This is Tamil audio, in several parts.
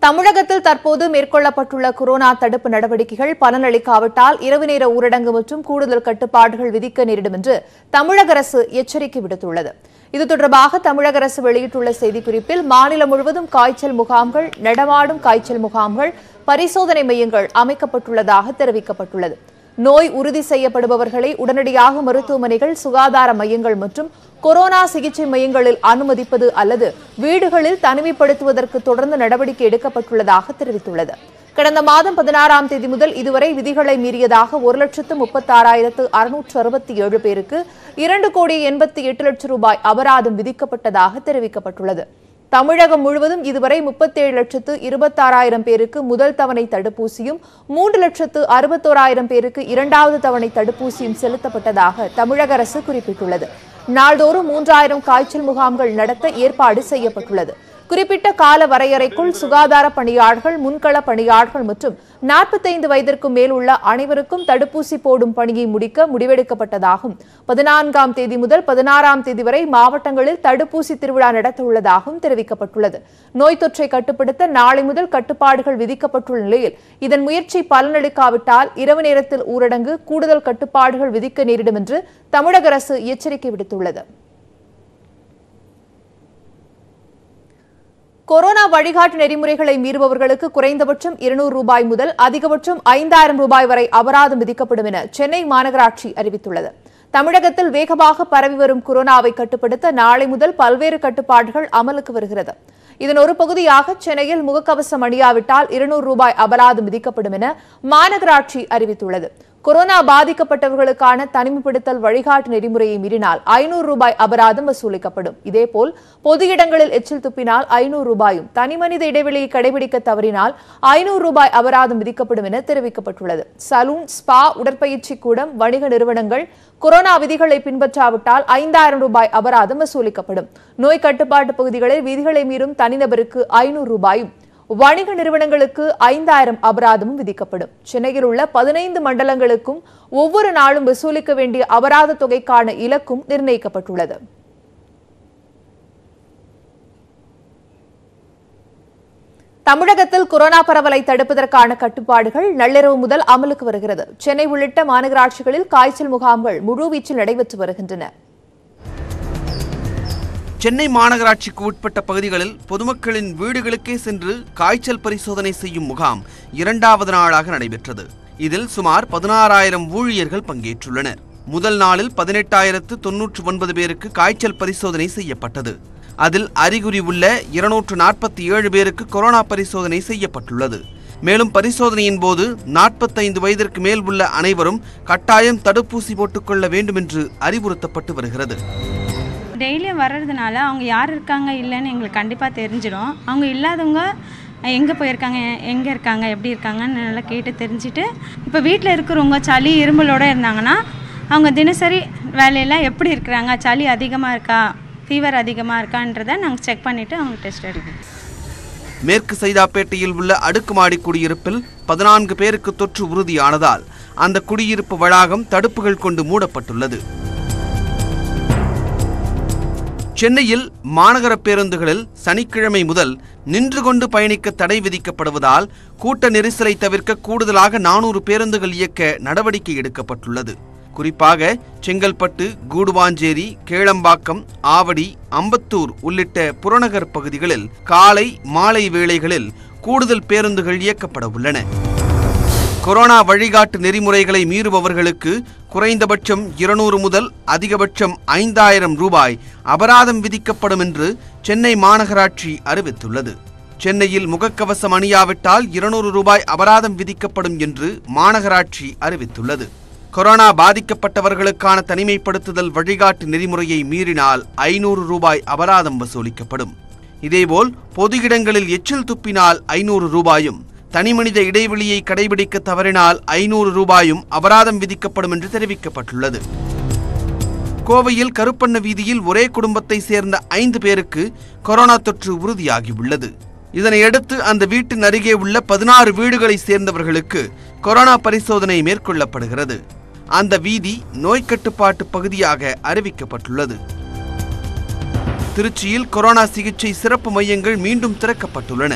தமிழகத்தில் தற்போது மேற்கொள்ளப்பட்டுள்ள கொரோனா தடுப்பு நடவடிக்கைகள் பலனளிக்காவிட்டால் இரவு நேர ஊரடங்கு மற்றும் கூடுதல் கட்டுப்பாடுகள் விதிக்க நேரிடும் என்று தமிழக அரசு எச்சரிக்கை விடுத்துள்ளது இது தொடர்பாக தமிழக அரசு வெளியிட்டுள்ள செய்திக்குறிப்பில் மாநிலம் முழுவதும் காய்ச்சல் முகாம்கள் நடமாடும் காய்ச்சல் முகாம்கள் பரிசோதனை மையங்கள் அமைக்கப்பட்டுள்ளதாக தெரிவிக்கப்பட்டுள்ளது நோய் உறுதி செய்யப்படுபவர்களை உடனடியாக மருத்துவமனைகள் சுகாதார மையங்கள் மற்றும் கொரோனா சிகிச்சை மையங்களில் அனுமதிப்பது அல்லது வீடுகளில் தனிமைப்படுத்துவதற்கு தொடர்ந்து நடவடிக்கை எடுக்கப்பட்டுள்ளதாக தெரிவித்துள்ளது கடந்த மாதம் பதினாறாம் தேதி முதல் இதுவரை விதிகளை மீறியதாக ஒரு லட்சத்து முப்பத்தாறாயிரத்து அறுநூற்று அறுபத்தி ஏழு பேருக்கு இரண்டு கோடி எண்பத்தி எட்டு லட்சம் ரூபாய் அபராதம் விதிக்கப்பட்டதாக தெரிவிக்கப்பட்டுள்ளது தமிழகம் முழுவதும் இதுவரை முப்பத்தேழு லட்சத்து இருபத்தாறாயிரம் பேருக்கு முதல் தவணை தடுப்பூசியும் மூன்று லட்சத்து அறுபத்தோராயிரம் பேருக்கு இரண்டாவது தவணை தடுப்பூசியும் செலுத்தப்பட்டதாக தமிழக அரசு குறிப்பிட்டுள்ளது நாள்தோறும் மூன்றாயிரம் காய்ச்சல் முகாம்கள் நடத்த ஏற்பாடு செய்யப்பட்டுள்ளது குறிப்பிட்ட கால வரையறைக்குள் சுகாதார பணியாளர்கள் முன்கள பணியாளர்கள் மற்றும் நாற்பத்தைந்து வயதிற்கும் மேல் உள்ள அனைவருக்கும் தடுப்பூசி போடும் பணியை முடிக்க முடிவெடுக்கப்பட்டதாகும் பதினான்காம் தேதி முதல் பதினாறாம் தேதி வரை மாவட்டங்களில் தடுப்பூசி திருவிழா நடத்த உள்ளதாகவும் தெரிவிக்கப்பட்டுள்ளது நோய் தொற்றை கட்டுப்படுத்த நாளை முதல் கட்டுப்பாடுகள் விதிக்கப்பட்டுள்ள நிலையில் இதன் முயற்சி பலனளிக்காவிட்டால் இரவு நேரத்தில் ஊரடங்கு கூடுதல் கட்டுப்பாடுகள் விதிக்க நேரிடும் என்று தமிழக அரசு எச்சரிக்கை விடுத்துள்ளது கொரோனா வழிகாட்டு நெறிமுறைகளை மீறுபவர்களுக்கு குறைந்தபட்சம் இருநூறு ரூபாய் முதல் அதிகபட்சம் ஐந்தாயிரம் ரூபாய் வரை அபராதம் விதிக்கப்படும் என சென்னை மாநகராட்சி அறிவித்துள்ளது தமிழகத்தில் வேகமாக பரவி வரும் கொரோனாவை கட்டுப்படுத்த நாளை முதல் பல்வேறு கட்டுப்பாடுகள் அமலுக்கு வருகிறது இதன் ஒரு பகுதியாக சென்னையில் முகக்கவசம் அணியாவிட்டால் இருநூறு ரூபாய் அபராதம் விதிக்கப்படும் என மாநகராட்சி அறிவித்துள்ளது கொரோனா பாதிக்கப்பட்டவர்களுக்கான தனிமைப்படுத்தல் வழிகாட்டு நெறிமுறையை மீறினால் ஐநூறு ரூபாய் அபராதம் வசூலிக்கப்படும் இதேபோல் பொது இடங்களில் எச்சில் துப்பினால் ஐநூறு ரூபாயும் தனிமனித இடைவெளியை கடைபிடிக்க தவறினால் ஐநூறு ரூபாய் அபராதம் விதிக்கப்படும் என தெரிவிக்கப்பட்டுள்ளது சலூன் ஸ்பா உடற்பயிற்சி கூடம் வணிக நிறுவனங்கள் கொரோனா விதிகளை பின்பற்றாவிட்டால் ஐந்தாயிரம் ரூபாய் அபராதம் வசூலிக்கப்படும் நோய் கட்டுப்பாட்டு பகுதிகளில் விதிகளை மீறும் தனிநபருக்கு ஐநூறு ரூபாயும் வணிக நிறுவனங்களுக்கு ஐந்தாயிரம் அபராதமும் விதிக்கப்படும் சென்னையில் உள்ள பதினைந்து மண்டலங்களுக்கும் ஒவ்வொரு நாளும் வசூலிக்க வேண்டிய அபராத தொகைக்கான இலக்கும் நிர்ணயிக்கப்பட்டுள்ளது தமிழகத்தில் கொரோனா பரவலை தடுப்பதற்கான கட்டுப்பாடுகள் நள்ளிரவு முதல் அமலுக்கு வருகிறது சென்னை உள்ளிட்ட மாநகராட்சிகளில் காய்ச்சல் முகாம்கள் முழுவீச்சில் நடைபெற்று வருகின்றன சென்னை மாநகராட்சிக்கு உட்பட்ட பகுதிகளில் பொதுமக்களின் வீடுகளுக்கே சென்று காய்ச்சல் பரிசோதனை செய்யும் முகாம் இரண்டாவது நாளாக நடைபெற்றது இதில் சுமார் பதினாறாயிரம் ஊழியர்கள் பங்கேற்றுள்ளனர் முதல் நாளில் பதினெட்டாயிரத்து தொன்னூற்று ஒன்பது பேருக்கு காய்ச்சல் பரிசோதனை செய்யப்பட்டது அதில் அறிகுறி உள்ள இருநூற்று நாற்பத்தி ஏழு பேருக்கு கொரோனா பரிசோதனை செய்யப்பட்டுள்ளது மேலும் பரிசோதனையின் போது நாற்பத்தைந்து வயதிற்கு மேல் உள்ள அனைவரும் கட்டாயம் தடுப்பூசி போட்டுக்கொள்ள வேண்டும் என்று அறிவுறுத்தப்பட்டு வருகிறது டெய்லியும் வர்றதுனால அவங்க யார் இருக்காங்க இல்லைன்னு எங்களுக்கு கண்டிப்பாக தெரிஞ்சிடும் அவங்க இல்லாதவங்க எங்கே போயிருக்காங்க எங்கே இருக்காங்க எப்படி இருக்காங்கன்னு நல்லா கேட்டு தெரிஞ்சுட்டு இப்போ வீட்டில் இருக்கிறவங்க சளி இருமலோடு இருந்தாங்கன்னா அவங்க தினசரி வேலையெல்லாம் எப்படி இருக்கிறாங்க சளி அதிகமாக இருக்கா ஃபீவர் அதிகமாக இருக்கான்றதை நாங்கள் செக் பண்ணிவிட்டு அவங்க டெஸ்ட் எடுப்போம் மேற்கு சைதாப்பேட்டையில் உள்ள அடுக்குமாடி குடியிருப்பில் பதினான்கு பேருக்கு தொற்று உறுதியானதால் அந்த குடியிருப்பு வளாகம் தடுப்புகள் கொண்டு மூடப்பட்டுள்ளது சென்னையில் மாநகர பேருந்துகளில் சனிக்கிழமை முதல் நின்று கொண்டு பயணிக்க தடை விதிக்கப்படுவதால் கூட்ட நெரிசலை தவிர்க்க கூடுதலாக நானூறு பேருந்துகள் இயக்க நடவடிக்கை எடுக்கப்பட்டுள்ளது குறிப்பாக செங்கல்பட்டு கூடுவாஞ்சேரி கேளம்பாக்கம் ஆவடி அம்பத்தூர் உள்ளிட்ட புறநகர் பகுதிகளில் காலை மாலை வேளைகளில் கூடுதல் பேருந்துகள் இயக்கப்பட உள்ளன கொரோனா வழிகாட்டு நெறிமுறைகளை மீறுபவர்களுக்கு குறைந்தபட்சம் இருநூறு முதல் அதிகபட்சம் ஐந்தாயிரம் ரூபாய் அபராதம் விதிக்கப்படும் என்று சென்னை மாநகராட்சி அறிவித்துள்ளது சென்னையில் முகக்கவசம் அணியாவிட்டால் இருநூறு ரூபாய் அபராதம் விதிக்கப்படும் என்று மாநகராட்சி அறிவித்துள்ளது கொரோனா பாதிக்கப்பட்டவர்களுக்கான தனிமைப்படுத்துதல் வழிகாட்டு நெறிமுறையை மீறினால் ஐநூறு ரூபாய் அபராதம் வசூலிக்கப்படும் இதேபோல் பொது இடங்களில் எச்சில் துப்பினால் ஐநூறு ரூபாயும் தனிமனித இடைவெளியை கடைபிடிக்க தவறினால் ஐநூறு ரூபாயும் அபராதம் விதிக்கப்படும் என்று தெரிவிக்கப்பட்டுள்ளது கோவையில் கருப்பண்ண வீதியில் ஒரே குடும்பத்தை சேர்ந்த ஐந்து பேருக்கு கொரோனா தொற்று உறுதியாகியுள்ளது இதனையடுத்து அந்த வீட்டின் அருகே உள்ள பதினாறு வீடுகளை சேர்ந்தவர்களுக்கு கொரோனா பரிசோதனை மேற்கொள்ளப்படுகிறது அந்த வீதி நோய் கட்டுப்பாட்டு பகுதியாக அறிவிக்கப்பட்டுள்ளது திருச்சியில் கொரோனா சிகிச்சை சிறப்பு மையங்கள் மீண்டும் திறக்கப்பட்டுள்ளன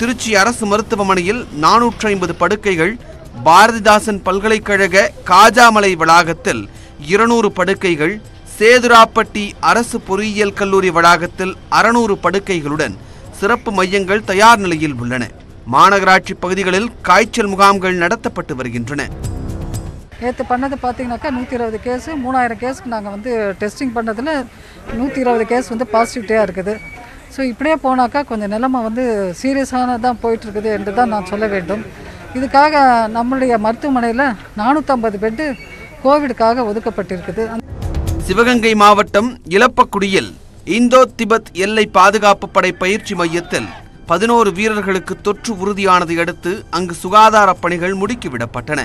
திருச்சி அரசு மருத்துவமனையில் நானூற்றி ஐம்பது படுக்கைகள் பாரதிதாசன் பல்கலைக்கழக காஜாமலை வளாகத்தில் இருநூறு படுக்கைகள் சேதுராப்பட்டி அரசு பொறியியல் கல்லூரி வளாகத்தில் அறுநூறு படுக்கைகளுடன் சிறப்பு மையங்கள் தயார் நிலையில் உள்ளன மாநகராட்சி பகுதிகளில் காய்ச்சல் முகாம்கள் நடத்தப்பட்டு வருகின்றன நேற்று பண்ணது பார்த்தீங்கன்னாக்கா நூற்றி இருபது கேஸு மூணாயிரம் கேஸுக்கு நாங்கள் வந்து டெஸ்டிங் பண்ணதில் நூற்றி இருபது கேஸ் வந்து பாசிட்டிவிட்டியாக இருக்குது ஸோ இப்படியே போனாக்கா கொஞ்சம் நிலைமை வந்து சீரியஸானதான் போயிட்டுருக்குது என்று தான் நான் சொல்ல வேண்டும் இதுக்காக நம்மளுடைய மருத்துவமனையில் நானூற்றம்பது பெட்டு கோவிடுக்காக ஒதுக்கப்பட்டிருக்குது சிவகங்கை மாவட்டம் இலப்பக்குடியில் இந்தோ திபெத் எல்லை பாதுகாப்பு படை பயிற்சி மையத்தில் பதினோரு வீரர்களுக்கு தொற்று உறுதியானதை அடுத்து அங்கு சுகாதாரப் பணிகள் முடுக்கிவிடப்பட்டன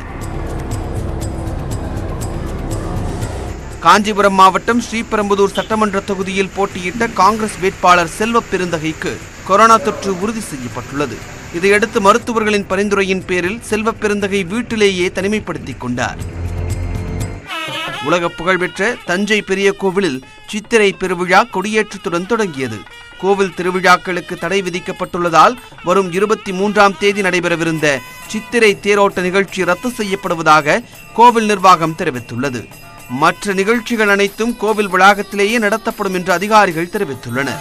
காஞ்சிபுரம் மாவட்டம் ஸ்ரீபெரும்புதூர் சட்டமன்ற தொகுதியில் போட்டியிட்ட காங்கிரஸ் வேட்பாளர் செல்வ பெருந்தகைக்கு கொரோனா தொற்று உறுதி செய்யப்பட்டுள்ளது இதையடுத்து மருத்துவர்களின் பரிந்துரையின் பேரில் செல்வ பெருந்தகை வீட்டிலேயே தனிமைப்படுத்திக் கொண்டார் உலக புகழ்பெற்ற தஞ்சை பெரிய கோவிலில் சித்திரை பெருவிழா கொடியேற்றத்துடன் தொடங்கியது கோவில் திருவிழாக்களுக்கு தடை விதிக்கப்பட்டுள்ளதால் வரும் இருபத்தி மூன்றாம் தேதி நடைபெறவிருந்த சித்திரை தேரோட்ட நிகழ்ச்சி ரத்து செய்யப்படுவதாக கோவில் நிர்வாகம் தெரிவித்துள்ளது மற்ற நிகழ்ச்சிகள் அனைத்தும் கோவில் வளாகத்திலேயே நடத்தப்படும் என்று அதிகாரிகள் தெரிவித்துள்ளனர்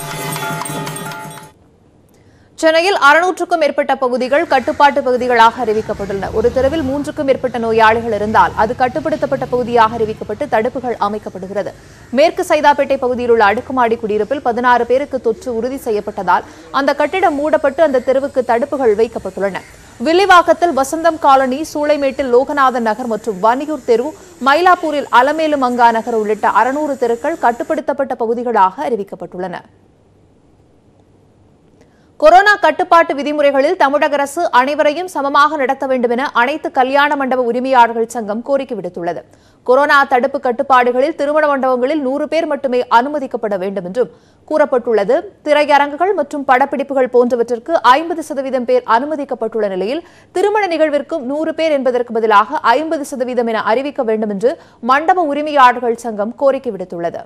சென்னையில் அறுநூற்றுக்கும் மேற்பட்ட பகுதிகள் கட்டுப்பாட்டு பகுதிகளாக அறிவிக்கப்பட்டுள்ளன ஒரு தெருவில் மூன்றுக்கும் மேற்பட்ட நோயாளிகள் இருந்தால் அது கட்டுப்படுத்தப்பட்ட பகுதியாக அறிவிக்கப்பட்டு தடுப்புகள் அமைக்கப்படுகிறது மேற்கு சைதாப்பேட்டை பகுதியில் உள்ள அடுக்குமாடி குடியிருப்பில் பதினாறு பேருக்கு தொற்று உறுதி செய்யப்பட்டதால் அந்த கட்டிடம் மூடப்பட்டு அந்த தெருவுக்கு தடுப்புகள் வைக்கப்பட்டுள்ளன வில்லிவாக்கத்தில் வசந்தம் காலனி சூளைமேட்டில் லோகநாதன் நகர் மற்றும் வன்னியூர் தெரு மயிலாப்பூரில் அலமேலு மங்கா நகர் உள்ளிட்ட அறுநூறு தெருக்கள் கட்டுப்படுத்தப்பட்ட பகுதிகளாக அறிவிக்கப்பட்டுள்ளன கொரோனா கட்டுப்பாட்டு விதிமுறைகளில் தமிழக அரசு அனைவரையும் சமமாக நடத்த வேண்டும் என அனைத்து கல்யாண மண்டப உரிமையாளர்கள் சங்கம் கோரிக்கை விடுத்துள்ளது கொரோனா தடுப்பு கட்டுப்பாடுகளில் திருமண மண்டபங்களில் நூறு பேர் மட்டுமே அனுமதிக்கப்பட வேண்டும் என்றும் கூறப்பட்டுள்ளது திரையரங்குகள் மற்றும் படப்பிடிப்புகள் போன்றவற்றிற்கு ஐம்பது சதவீதம் பேர் அனுமதிக்கப்பட்டுள்ள நிலையில் திருமண நிகழ்விற்கும் நூறு பேர் என்பதற்கு பதிலாக ஐம்பது சதவீதம் என அறிவிக்க வேண்டும் என்று மண்டப உரிமையாளர்கள் சங்கம் கோரிக்கை விடுத்துள்ளது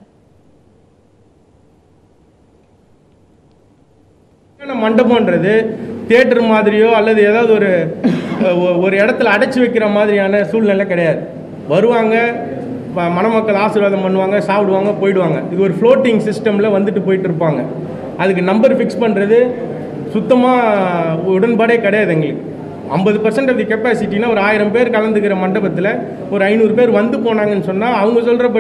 கல்யாண மண்டபம்ன்றது தியேட்டர் மாதிரியோ அல்லது ஏதாவது ஒரு ஒ- ஒரு இடத்துல அடைச்சி வைக்கிற மாதிரியான சூழ்நிலை கிடையாது வருவாங்க ம- மணமக்கள் ஆசீர்வாதம் பண்ணுவாங்க சாப்பிடுவாங்க போயிடுவாங்க இது ஒரு ஃப்ளோட்டிங் சிஸ்டமில் வந்துட்டு போயிட்டு இருப்பாங்க அதுக்கு நம்பர் ஃபிக்ஸ் பண்ணுறது சுத்தமாக உடன்பாடே கிடையாது எங்களுக்கு ஐம்பது பர்சன்ட் ஆஃப் தி கெப்பாசிட்டினா ஒரு ஆயிரம் பேர் கலந்துக்கிற மண்டபத்தில் ஒரு ஐநூறு பேர் வந்து போனாங்கன்னு சொன்னால் அவங்க சொல்கிற